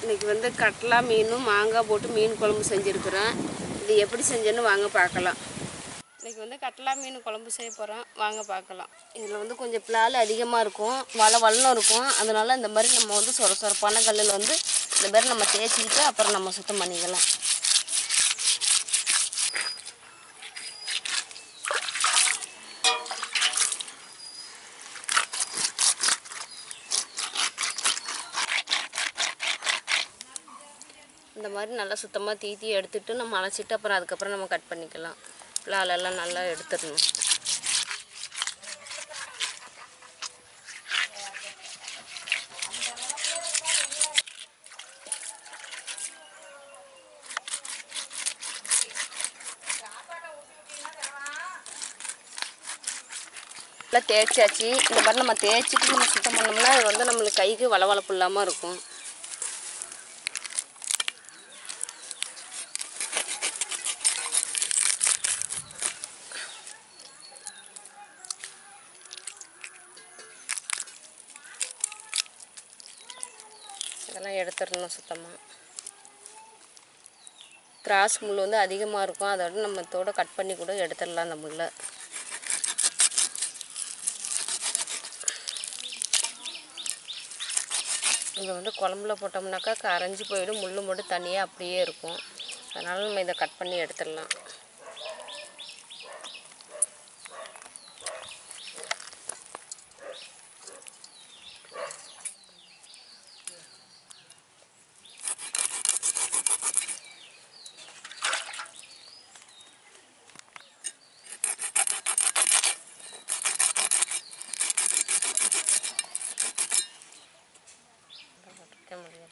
இன்னைக்கு வந்து கட்லா மீனும் மாங்காய் போட்டு மீன் குழம்பு செஞ்சுருக்குறேன் இது எப்படி செஞ்சேன்னு வாங்க பார்க்கலாம் இன்னைக்கு வந்து கட்லா மீன் குழம்பு செய்ய போகிறோம் வாங்க பார்க்கலாம் இதில் வந்து கொஞ்சம் பிளால் அதிகமாக இருக்கும் வள வல்லம் இருக்கும் அதனால இந்த மாதிரி நம்ம வந்து சொர சொரப்பான கல்லில் வந்து இந்த மாதிரி நம்ம தேய்ச்சிக்கிட்டு அப்புறம் நம்ம சுத்தம் பண்ணிக்கலாம் இந்த மாதிரி நல்லா சுத்தமாக தீத்தி எடுத்துட்டு நம்ம அலசிட்டு அப்புறம் அதுக்கப்புறம் நம்ம கட் பண்ணிக்கலாம் பிளாலெல்லாம் நல்லா எடுத்துடணும் நல்லா தேய்ச்சாச்சு இந்த மாதிரி நம்ம தேய்ச்சிட்டு நம்ம சுத்தம் பண்ணோம்னா இது வந்து நம்மளுக்கு கைக்கு வளவளப்பு இல்லாமல் இருக்கும் இதெல்லாம் எடுத்துடணும் சுத்தமாக கிராஸ் முள் வந்து அதிகமாக இருக்கும் அதோட நம்ம தோட கட் பண்ணி கூட எடுத்துடலாம் அந்த முள்ளை இது வந்து குழம்புல போட்டோம்னாக்கா கரைஞ்சி போயிடும் முள் மட்டும் தனியாக அப்படியே இருக்கும் அதனால் நம்ம இதை கட் பண்ணி எடுத்துடலாம் வைக்க முடியல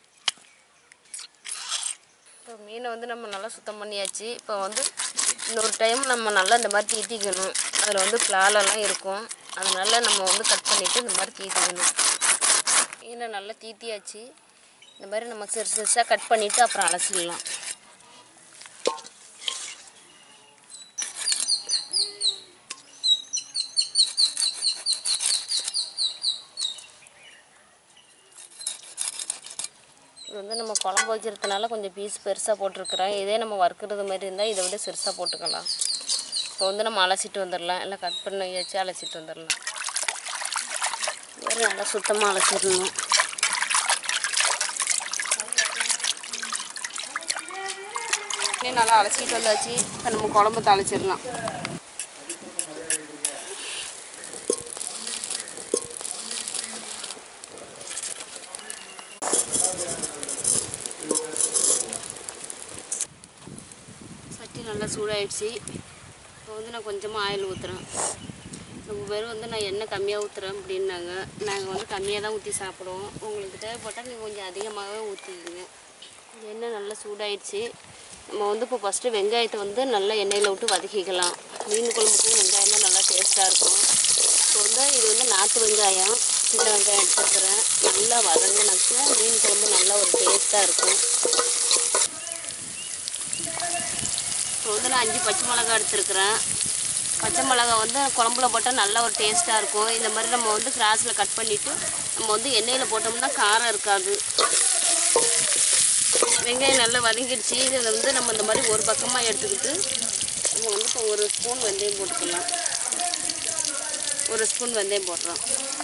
இப்போ மீனை வந்து நம்ம நல்லா சுத்தம் பண்ணியாச்சு இப்போ வந்து இன்னொரு டைம் நம்ம நல்லா இந்த மாதிரி தீத்திக்கணும் அதில் வந்து பிளாலெல்லாம் இருக்கும் அதனால நம்ம வந்து கட் பண்ணிவிட்டு இந்த மாதிரி தீத்திக்கணும் மீனை நல்லா தீத்தியாச்சு இந்த மாதிரி நம்ம சிறு சிறுசாக கட் பண்ணிவிட்டு அப்புறம் அலசிடலாம் இது வந்து நம்ம குழம்பு வைக்கிறதுனால கொஞ்சம் பீஸ் பெருசாக போட்டிருக்கிறேன் இதே நம்ம வறுக்கிறது மாதிரி இருந்தால் இதை விட சிறுசாக போட்டுக்கலாம் இப்போ வந்து நம்ம அலசிட்டு வந்துடலாம் இல்லை கட் பண்ணி வச்சு அலசிட்டு வந்துடலாம் இது மாதிரி நல்லா சுத்தமாக அலசிடணும் இன்னும் நல்லா அலசிட்டு வந்தாச்சு இப்போ நம்ம குழம்பு தாளிச்சிடலாம் சட்டி நல்லா சூடாயிடுச்சு இப்போ வந்து நான் கொஞ்சமாக ஆயில் ஊற்றுறேன் ரொம்ப பேர் வந்து நான் எண்ணெய் கம்மியாக ஊற்றுறேன் அப்படின்னாங்க நாங்கள் வந்து கம்மியாக தான் ஊற்றி சாப்பிடுவோம் உங்களுக்கு தேவைப்பட்டால் நீங்கள் கொஞ்சம் அதிகமாகவே ஊற்றிக்கிங்க எண்ணெய் நல்லா சூடாயிடுச்சு நம்ம வந்து இப்போ ஃபஸ்ட்டு வெங்காயத்தை வந்து நல்லா எண்ணெயில் விட்டு வதக்கிக்கலாம் மீன் குழம்புக்கு வெங்காயம் தான் நல்லா டேஸ்ட்டாக இருக்கும் இப்போ வந்து இது வந்து நாட்டு வெங்காயம் சின்ன வெங்காயம் எடுத்துருக்குறேன் நல்லா வதங்கினாக்கா மீன் குழம்பு நல்லா ஒரு டேஸ்ட்டாக இருக்கும் இப்போ வந்து நான் அஞ்சு பச்சை மிளகா எடுத்துருக்குறேன் பச்சை மிளகா வந்து குழம்புல போட்டால் நல்ல ஒரு டேஸ்ட்டாக இருக்கும் இந்த மாதிரி நம்ம வந்து கிராஸில் கட் பண்ணிவிட்டு நம்ம வந்து எண்ணெயில் போட்டோம்னா காரம் இருக்காது வெங்காயம் நல்லா வதங்கிடுச்சு இதில் வந்து நம்ம இந்த மாதிரி ஒரு பக்கமாக எடுத்துக்கிட்டு நம்ம வந்து இப்போ ஒரு ஸ்பூன் வெந்தயம் போட்டுக்கலாம் ஒரு ஸ்பூன் வெந்தயம் போடுறோம்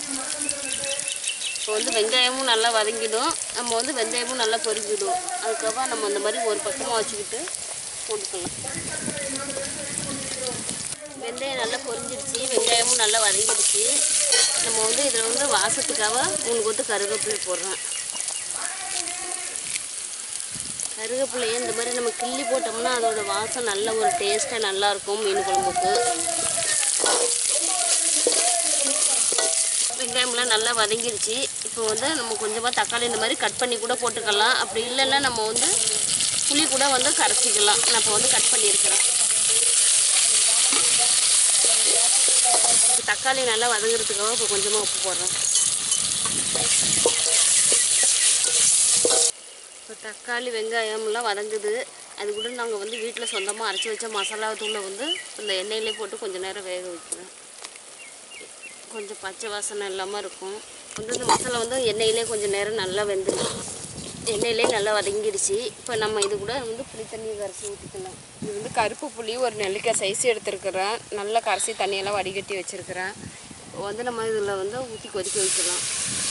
இப்போ வந்து வெங்காயமும் நல்லா வதங்கிடும் நம்ம வந்து வெந்தயமும் நல்லா பொரிஞ்சிடும் அதுக்கப்புறம் நம்ம இந்த மாதிரி ஒரு பக்கமாக வச்சுக்கிட்டு போட்டுக்கலாம் வெந்தயம் நல்லா பொரிஞ்சிடுச்சு வெங்காயமும் நல்லா வதங்கிடுச்சு நம்ம வந்து இதில் வந்து வாசத்துக்காக மூணு கொத்து கருவேப்பிலை போடுறோம் கருவேப்பிலையை இந்த மாதிரி நம்ம கிள்ளி போட்டோம்னா அதோட வாசம் நல்ல ஒரு டேஸ்ட்டாக நல்லாயிருக்கும் மீன் குழம்புக்கு வெங்காயம்லாம் நல்லா வதங்கிடுச்சு இப்போ வந்து நம்ம கொஞ்சமாக தக்காளி இந்த மாதிரி கட் பண்ணி கூட போட்டுக்கலாம் அப்படி இல்லைன்னா நம்ம வந்து புளி கூட வந்து கரைச்சிக்கலாம் நான் இப்போ வந்து கட் பண்ணியிருக்கிறேன் இப்போ தக்காளி நல்லா வதங்குறதுக்காக இப்போ கொஞ்சமாக உப்பு போடுறேன் இப்போ தக்காளி வெங்காயம்லாம் வதங்குது அது கூட நாங்கள் வந்து வீட்டில் சொந்தமாக அரைச்சி வச்ச மசாலா தூளை வந்து இந்த எண்ணெயிலே போட்டு கொஞ்சம் நேரம் வேக வைக்கிறேன் கொஞ்சம் பச்சை வாசனை இல்லாமல் இருக்கும் வந்து இந்த மசாலா வந்து எண்ணெயிலே கொஞ்சம் நேரம் நல்லா வெந்துடும் எண்ணெயிலே நல்லா வதங்கிடுச்சு இப்போ நம்ம இது கூட வந்து புளி தண்ணி கரைச்சி ஊற்றிக்கலாம் இது வந்து கருப்பு புளி ஒரு நெல்லிக்காய் சைஸ் எடுத்துருக்குறேன் நல்லா கரைச்சி தண்ணியெல்லாம் வடிகட்டி வச்சுருக்கிறேன் இப்போ வந்து நம்ம இதில் வந்து ஊற்றி கொதிக்க வைக்கலாம்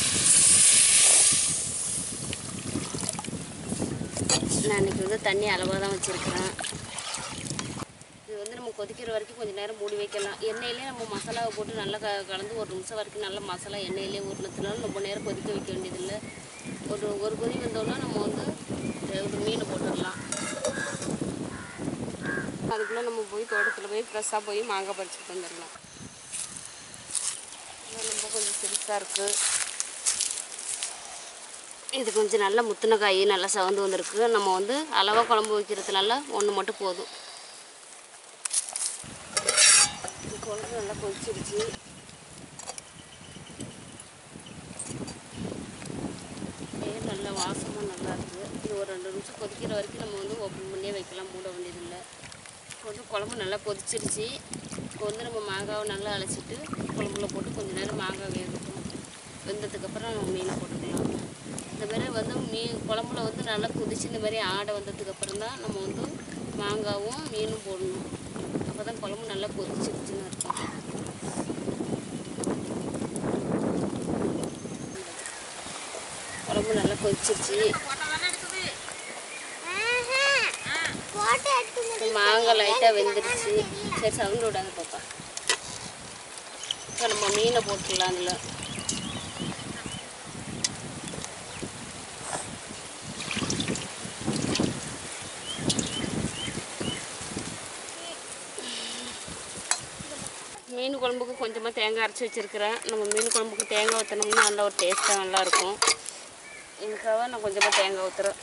நான் இன்னைக்கு வந்து தண்ணி அளவாக தான் வச்சுருக்கிறேன் இது வந்து நம்ம கொதிக்கிற வரைக்கும் கொஞ்சம் நேரம் மூடி வைக்கலாம் எண்ணெயிலே நம்ம மசாலாவை போட்டு நல்லா க கலந்து ஒரு நிமிஷம் வரைக்கும் நல்லா மசாலா எண்ணெயிலே ஊறினதுனால ரொம்ப நேரம் கொதிக்க வைக்க வேண்டியதில்லை ஒரு ஒரு கொதி வந்தோன்னா நம்ம வந்து ஒரு மீனை போட்டுடலாம் அதுக்குள்ளே நம்ம போய் தோட்டத்தில் போய் ஃப்ரெஷ்ஷாக போய் மாங்காய் பறிச்சுட்டு வந்துடலாம் இது ரொம்ப கொஞ்சம் சிறுசாக இருக்குது இது கொஞ்சம் நல்லா முத்தின காய் நல்லா சவந்து வந்திருக்கு நம்ம வந்து அளவாக குழம்பு வைக்கிறதுனால ஒன்று மட்டும் போதும் இது குழம்பு நல்லா கொதிச்சிருச்சு ஏ நல்ல வாசமாக நல்லா இருக்குது இது ஒரு ரெண்டு நிமிஷம் கொதிக்கிற வரைக்கும் நம்ம வந்து ஓப்பன் பண்ணியே வைக்கலாம் மூட வேண்டியதில்லை இப்போ வந்து குழம்பு நல்லா கொதிச்சிருச்சு இப்போ வந்து நம்ம மாங்காவை நல்லா அழைச்சிட்டு குழம்புல போட்டு கொஞ்ச நேரம் மாங்காய் வேகட்டும் வெந்ததுக்கப்புறம் நம்ம மீனை போட்டுக்கலாம் இந்த மாதிரி வந்து மீன் குழம்புல வந்து நல்லா கொதிச்சு இந்த மாதிரி ஆடை வந்ததுக்கப்புறம் தான் நம்ம வந்து மாங்காவும் மீனும் போடணும் அப்போ தான் குழம்பு நல்லா கொதிச்சிருச்சுன்னு இருக்கும் குழம்பு நல்லா கொதிச்சிருச்சு இப்போ மாங்காய் லைட்டாக வெந்துருச்சு சரி சவுண்ட் விடாத பாப்பா இப்போ நம்ம மீனை போட்டுடலாம் அதில் மீன் குழம்புக்கு கொஞ்சமாக தேங்காய் அரைச்சி வச்சுருக்கிறேன் நம்ம மீன் குழம்புக்கு தேங்காய் ஊற்றினோம்னா நல்ல ஒரு டேஸ்ட்டாக நல்லாயிருக்கும் இதுக்காக நான் கொஞ்சமாக தேங்காய் ஊற்றுறேன்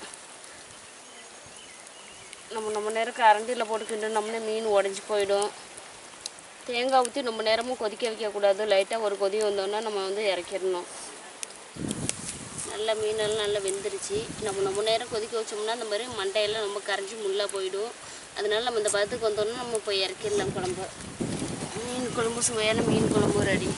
நம்ம ரொம்ப நேரம் கரண்டியில் போட்டு கிண்டோம்னா மீன் உடஞ்சி போயிடும் தேங்காய் ஊற்றி ரொம்ப நேரமும் கொதிக்க வைக்கக்கூடாது லைட்டாக ஒரு கொதி வந்தோன்னா நம்ம வந்து இறக்கிடணும் நல்லா மீனெல்லாம் நல்லா வெந்துருச்சு நம்ம ரொம்ப நேரம் கொதிக்க வச்சோம்னா இந்த மாதிரி மண்டையெல்லாம் ரொம்ப கரைஞ்சி முள்ளாக போயிடும் அதனால நம்ம இந்த பதத்துக்கு வந்தோன்னா நம்ம போய் இறக்கிடலாம் குழம்பு மீன் குழம்பு சுவையான மீன் குழம்பு ரெடி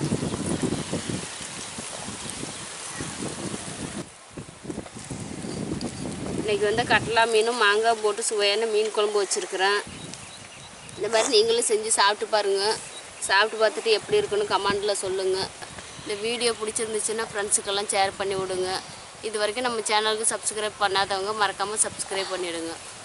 இன்னைக்கு வந்து கட்லா மீனும் மாங்காய் போட்டு சுவையான மீன் குழம்பு வச்சுருக்கிறேன் இந்த மாதிரி நீங்களும் செஞ்சு சாப்பிட்டு பாருங்கள் சாப்பிட்டு பார்த்துட்டு எப்படி இருக்குன்னு கமெண்டில் சொல்லுங்கள் இந்த வீடியோ பிடிச்சிருந்துச்சுன்னா ஃப்ரெண்ட்ஸுக்கெல்லாம் ஷேர் பண்ணி விடுங்க இது வரைக்கும் நம்ம சேனலுக்கு சப்ஸ்கிரைப் பண்ணாதவங்க மறக்காமல் சப்ஸ்கிரைப் பண்ணிவிடுங்க